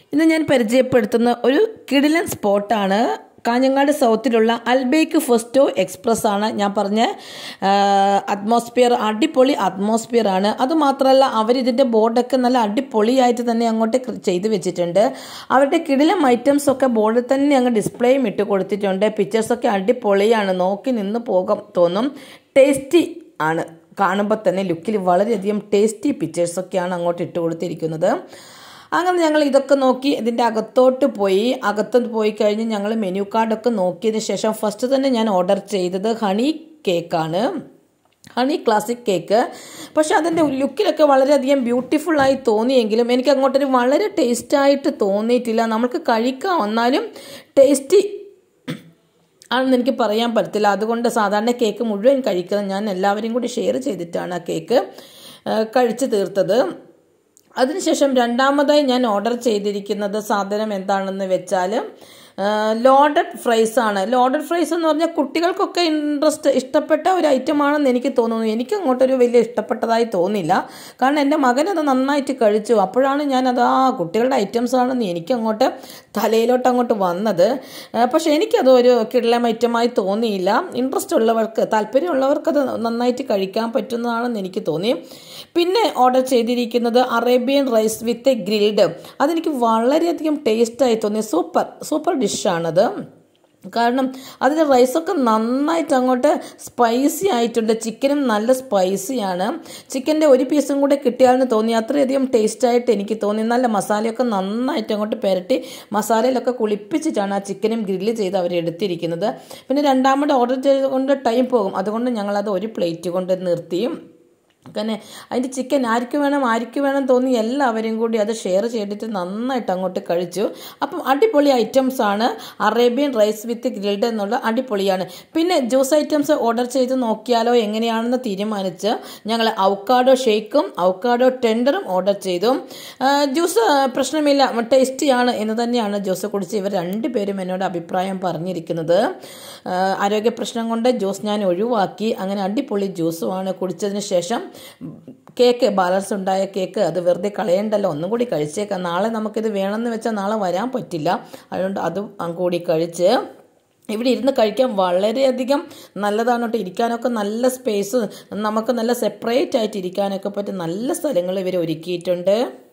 ഇന്ന് ഞാൻ പരിചയപ്പെടുത്തുന്ന ഒരു കിടിലൻ സ്പോട്ടാണ് കാഞ്ഞങ്ങാട് സൗത്തിലുള്ള അൽബേക്ക് ഫെസ്റ്റോ എക്സ്പ്രസ് ആണ് ഞാൻ പറഞ്ഞ അറ്റ്മോസ്ഫിയർ അടിപൊളി അറ്റ്മോസ്ഫിയർ ആണ് അതുമാത്രമല്ല അവരിതിൻ്റെ ബോർഡൊക്കെ നല്ല അടിപൊളിയായിട്ട് തന്നെ അങ്ങോട്ട് കൃ- ചെയ്ത് വെച്ചിട്ടുണ്ട് അവരുടെ കിടിലം ഐറ്റംസ് ഒക്കെ ബോർഡിൽ തന്നെ അങ്ങ് ഡിസ്പ്ലേയും ഇട്ട് കൊടുത്തിട്ടുണ്ട് പിക്ചേഴ്സൊക്കെ അടിപൊളിയാണ് നോക്കി നിന്ന് പോകാൻ തോന്നും ടേസ്റ്റി ആണ് കാണുമ്പോൾ തന്നെ ലുക്കിൽ വളരെയധികം ടേസ്റ്റി പിക്ചേഴ്സൊക്കെയാണ് അങ്ങോട്ട് ഇട്ട് കൊടുത്തിരിക്കുന്നത് അങ്ങനെ ഞങ്ങൾ ഇതൊക്കെ നോക്കി ഇതിൻ്റെ അകത്തോട്ട് പോയി അകത്ത് പോയി കഴിഞ്ഞ് ഞങ്ങൾ മെനു കാർഡൊക്കെ നോക്കിയതിന് ശേഷം ഫസ്റ്റ് തന്നെ ഞാൻ ഓർഡർ ചെയ്തത് ഹണി കേക്കാണ് ഹണി ക്ലാസിക് കേക്ക് പക്ഷെ അതിൻ്റെ ലുക്കിലൊക്കെ വളരെയധികം ബ്യൂട്ടിഫുൾ ആയി തോന്നിയെങ്കിലും എനിക്ക് അങ്ങോട്ടൊരു വളരെ ടേസ്റ്റായിട്ട് തോന്നിയിട്ടില്ല നമുക്ക് കഴിക്കാം എന്നാലും ടേസ്റ്റി ആണെന്ന് എനിക്ക് പറയാൻ പറ്റത്തില്ല അതുകൊണ്ട് സാധാരണ കേക്ക് മുഴുവൻ കഴിക്കുന്നത് ഞാൻ എല്ലാവരും കൂടി ഷെയർ ചെയ്തിട്ടാണ് ആ കേക്ക് ആ, കഴിച്ചു തീർത്തത് അതിനുശേഷം രണ്ടാമതായി ഞാൻ ഓർഡർ ചെയ്തിരിക്കുന്നത് സാധനം എന്താണെന്ന് വെച്ചാൽ ലോഡഡ് ഫ്രൈസ് ആണ് ലോഡഡ് ഫ്രൈസ് എന്ന് പറഞ്ഞാൽ കുട്ടികൾക്കൊക്കെ ഇൻട്രസ്റ്റ് ഇഷ്ടപ്പെട്ട ഒരു ഐറ്റമാണെന്ന് എനിക്ക് തോന്നുന്നു എനിക്ക് അങ്ങോട്ടൊരു വലിയ ഇഷ്ടപ്പെട്ടതായി തോന്നില്ല കാരണം എൻ്റെ മകൻ അത് നന്നായിട്ട് കഴിച്ചു അപ്പോഴാണ് ഞാനത് ആ കുട്ടികളുടെ ഐറ്റംസ് ആണെന്ന് എനിക്ക് അങ്ങോട്ട് തലയിലോട്ട് അങ്ങോട്ട് വന്നത് ആ, പക്ഷേ എനിക്കത് ഒരു കിടലം ഐറ്റമായി തോന്നിയില്ല ഇൻട്രസ്റ്റ് ഉള്ളവർക്ക് താല്പര്യമുള്ളവർക്ക് അത് നന്നായിട്ട് കഴിക്കാൻ പറ്റുന്നതാണെന്ന് എനിക്ക് തോന്നി പിന്നെ ഓർഡർ ചെയ്തിരിക്കുന്നത് അറേബ്യൻ റൈസ് വിത്ത് ഗ്രിൽഡ് അതെനിക്ക് വളരെയധികം ടേസ്റ്റായി തോന്നി സൂപ്പർ സൂപ്പർ ഡിഷാണത് കാരണം അതിൻ്റെ റൈസൊക്കെ നന്നായിട്ട് അങ്ങോട്ട് സ്പൈസി ആയിട്ടുണ്ട് ചിക്കനും നല്ല സ്പൈസിയാണ് ചിക്കൻ്റെ ഒരു പീസും കൂടെ കിട്ടിയാലെന്ന് തോന്നി അത്രയധികം ടേസ്റ്റായിട്ട് എനിക്ക് തോന്നി നല്ല മസാലയൊക്കെ നന്നായിട്ട് അങ്ങോട്ട് പുരട്ടി മസാലയിലൊക്കെ കുളിപ്പിച്ചിട്ടാണ് ആ ചിക്കനും ഗ്രില്ല് ചെയ്ത് അവർ എടുത്തിരിക്കുന്നത് പിന്നെ രണ്ടാമത് ഓർഡർ ചെയ്തുകൊണ്ട് ടൈം പോകും അതുകൊണ്ട് ഞങ്ങളത് ഒരു പ്ലേറ്റ് കൊണ്ട് നിർത്തിയും അങ്ങനെ അതിൻ്റെ ചിക്കൻ ആർക്ക് വേണം ആർക്ക് വേണം തോന്നി എല്ലാവരും കൂടി അത് ഷെയർ ചെയ്തിട്ട് നന്നായിട്ട് അങ്ങോട്ട് കഴിച്ചു അപ്പം അടിപൊളി ഐറ്റംസ് ആണ് അറേബ്യൻ റൈസ് വിത്ത് ഗ്രിൽഡ് എന്നുള്ള അടിപൊളിയാണ് പിന്നെ ജ്യൂസ് ഐറ്റംസ് ഓർഡർ ചെയ്ത് നോക്കിയാലോ എങ്ങനെയാണെന്ന് തീരുമാനിച്ച് ഞങ്ങൾ ഔക്കാഡോ ഷേക്കും ഔക്കാഡോ ടെൻഡറും ഓർഡർ ചെയ്തു ആ, ജ്യൂസ് പ്രശ്നമില്ല ടേസ്റ്റിയാണ് എന്ന് തന്നെയാണ് ജ്യൂസ് കുടിച്ച് ഇവർ രണ്ടുപേരും എന്നോട് അഭിപ്രായം പറഞ്ഞിരിക്കുന്നത് ആ, ആരോഗ്യ പ്രശ്നം കൊണ്ട് ജ്യൂസ് ഞാൻ ഒഴിവാക്കി അങ്ങനെ അടിപൊളി ജ്യൂസുമാണ് കുടിച്ചതിന് ശേഷം കേക്ക് ബാലൻസ് ഉണ്ടായ കേക്ക് അത് വെറുതെ കളയണ്ടല്ലോ ഒന്നും കൂടി കഴിച്ചേക്കാം നാളെ നമുക്കിത് വേണമെന്ന് വെച്ചാൽ നാളെ വരാൻ പറ്റില്ല അതുകൊണ്ട് അതും കൂടി കഴിച്ച് ഇവിടെ ഇരുന്ന് കഴിക്കാൻ വളരെയധികം നല്ലതാണ് കേട്ടോ ഇരിക്കാനൊക്കെ നല്ല സ്പേസ് നമുക്ക് നല്ല സെപ്പറേറ്റ് ആയിട്ട് ഇരിക്കാനൊക്കെ പറ്റും നല്ല സ്ഥലങ്ങൾ ഇവർ ഒരുക്കിയിട്ടുണ്ട്